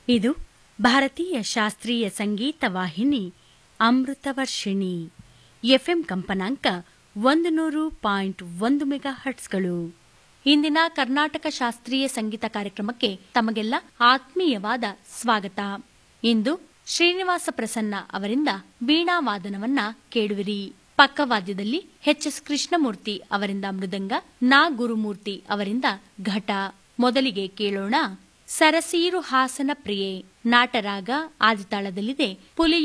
ಇದು ಭಾರತೀಯ ಶಾಸ್ತ್ರೀಯ ಸಂಗೀತ ವಾಹಿನಿ ಅಮೃತವರ್ಷಿಣಿ ಎಫ್ಎಂ ಕಂಪನಾಂಕ ಒಂದು ನೂರು ಪಾಯಿಂಟ್ ಒಂದು ಮೆಗಾ ಹಟ್ಸ್ಗಳು ಇಂದಿನ ಕರ್ನಾಟಕ ಶಾಸ್ತ್ರೀಯ ಸಂಗೀತ ಕಾರ್ಯಕ್ರಮಕ್ಕೆ ತಮಗೆಲ್ಲ ಆತ್ಮೀಯವಾದ ಸ್ವಾಗತ ಇಂದು ಶ್ರೀನಿವಾಸ ಪ್ರಸನ್ನ ಅವರಿಂದ ವೀಣಾವಾದನವನ್ನ ಕೇಳುವಿರಿ ಪಕ್ಕವಾದ್ಯದಲ್ಲಿ ಎಚ್ ಎಸ್ ಕೃಷ್ಣಮೂರ್ತಿ ಅವರಿಂದ ಮೃದಂಗ ನಾ ಗುರುಮೂರ್ತಿ ಅವರಿಂದ ಘಟ ಮೊದಲಿಗೆ ಕೇಳೋಣ ಸರಸೀರು ಹಾಸನ ಪ್ರಿಯೆ ನಾಟರಾಗ ಆದಿತಾಳದಲ್ಲಿದೆ ಪುಲಿ